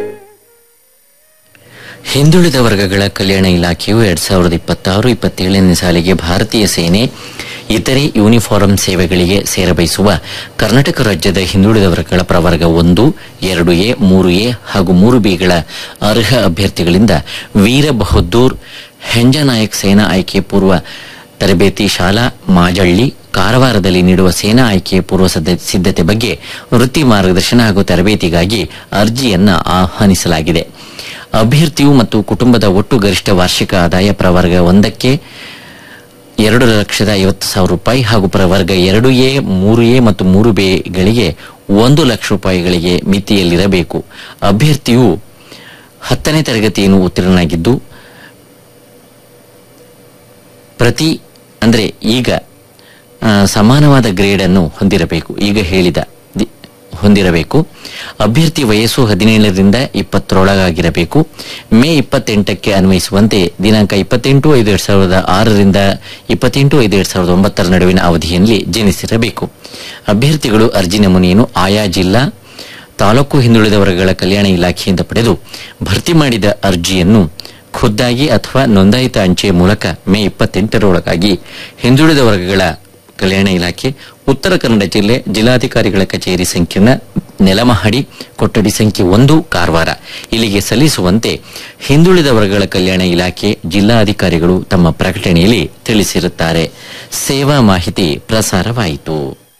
ಹಿಂದುಳಿದ ವರ್ಗಗಳ ಕಲ್ಯಾಣ ಇಲಾಖೆಯು ಎರಡ್ ಸಾವಿರದ ಇಪ್ಪತ್ತಾರು ಇಪ್ಪತ್ತೇಳನೇ ಸಾಲಿಗೆ ಭಾರತೀಯ ಸೇನೆ ಇತರೆ ಯೂನಿಫಾರ್ಮ್ ಸೇವೆಗಳಿಗೆ ಸೇರಬಯಸುವ ಕರ್ನಾಟಕ ರಾಜ್ಯದ ಹಿಂದುಳಿದ ವರ್ಗಗಳ ಪ್ರವರ್ಗ ಒಂದು ಎರಡು ಎ ಮೂರು ಎ ಹಾಗೂ ಮೂರು ಬಿಗಳ ಅರ್ಹ ಅಭ್ಯರ್ಥಿಗಳಿಂದ ವೀರ ಬಹದ್ದೂರ್ ಹೆಂಜನಾಯಕ್ ಸೇನಾ ಆಯ್ಕೆ ಪೂರ್ವ ತರಬೇತಿ ಶಾಲಾ ಮಾಜಳ್ಳಿ ಕಾರವಾರದಲ್ಲಿ ನೀಡುವ ಸೇನಾ ಆಯ್ಕೆ ಪೂರ್ವ ಸದ್ದ- ಸಿದ್ಧತೆ ಬಗ್ಗೆ ವೃತ್ತಿ ಮಾರ್ಗದರ್ಶನ ಹಾಗೂ ತರಬೇತಿಗಾಗಿ ಅರ್ಜಿಯನ್ನ ಆಹ್ವಾನಿಸಲಾಗಿದೆ ಅಭ್ಯರ್ಥಿಯು ಮತ್ತು ಕುಟುಂಬದ ಒಟ್ಟು ಗರಿಷ್ಠ ವಾರ್ಷಿಕ ಆದಾಯ ಪ್ರವರ್ಗ ಒಂದಕ್ಕೆ ಎರಡು ಲಕ್ಷದ ಐವತ್ತು ಸಾವಿರ ರೂಪಾಯಿ ಹಾಗೂ ಪ್ರವರ್ಗ ಎರಡು ಎ ಮೂರು ಎ ಮತ್ತು ಮೂರು ಬೆಗಳಿಗೆ ಒಂದು ಲಕ್ಷ ರೂಪಾಯಿಗಳಿಗೆ ಮಿತಿಯಲ್ಲಿರಬೇಕು ಅಭ್ಯರ್ಥಿಯು ಹತ್ತನೇ ತರಗತಿಯನ್ನು ಉತ್ತೀರ್ಣನಾಗಿದ್ದು ಪ್ರತಿ ಅಂದ್ರೆ ಈಗ ಆ, ಸಮಾನವಾದ ಗ್ರೇಡ್ ಅನ್ನು ಹೊಂದಿರಬೇಕು ಈಗ ಹೇಳಿದ ದಿ- ಹೊಂದಿರಬೇಕು ಅಭ್ಯರ್ಥಿ ವಯಸ್ಸು ಹದಿನೇಳರಿಂದ ಇಪ್ಪತ್ತರೊಳಗಾಗಿರಬೇಕು ಮೇ ಇಪ್ಪತ್ತೆಂಟಕ್ಕೆ ಅನ್ವಯಿಸುವಂತೆ ದಿನಾಂಕ ಇಪ್ಪತ್ತೆಂಟು ಐದು ಎರಡ್ ಸಾವಿರದ ಆರರಿಂದ ಇಪ್ಪತ್ತೆಂಟು ಐದು ಎರಡ್ ಸಾವಿರದ ಒಂಬತ್ತರ ನಡುವಿನ ಅವಧಿಯಲ್ಲಿ ಜನಿಸಿರಬೇಕು ಅಭ್ಯರ್ಥಿಗಳು ಅರ್ಜಿ ನಮೂನೆಯನ್ನು ಆಯಾ ಜಿಲ್ಲಾ ತಾಲೂಕು ಹಿಂದುಳಿದ ವರ್ಗಗಳ ಕಲ್ಯಾಣ ಇಲಾಖೆಯಿಂದ ಪಡೆದು ಭರ್ತಿ ಮಾಡಿದ ಅರ್ಜಿಯನ್ನು ಖುದ್ದಾಗಿ ಅಥವಾ ನೋಂದಾಯಿತ ಅಂಚೆಯ ಮೂಲಕ ಮೇ ಇಪ್ಪತ್ತೆಂಟರೊಳಗಾಗಿ ಹಿಂದುಳಿದ ವರ್ಗಗಳ ಕಲ್ಯಾಣ ಇಲಾಖೆ ಉತ್ತರ ಕನ್ನಡ ಜಿಲ್ಲೆ ಜಿಲ್ಲಾಧಿಕಾರಿಗಳ ಕಚೇರಿ ಸಂಕೀರ್ಣ ನೆಲಮಹಡಿ ಕೊಠಡಿ ಸಂಖ್ಯೆ ಒಂದು ಕಾರವಾರ ಇಲ್ಲಿಗೆ ಸಲ್ಲಿಸುವಂತೆ ಹಿಂದುಳಿದ ವರ್ಗಗಳ ಕಲ್ಯಾಣ ಇಲಾಖೆ ಜಿಲ್ಲಾಧಿಕಾರಿಗಳು ತಮ್ಮ ಪ್ರಕಟಣೆಯಲ್ಲಿ ತಿಳಿಸಿರುತ್ತಾರೆ ಸೇವಾ ಮಾಹಿತಿ ಪ್ರಸಾರವಾಯಿತು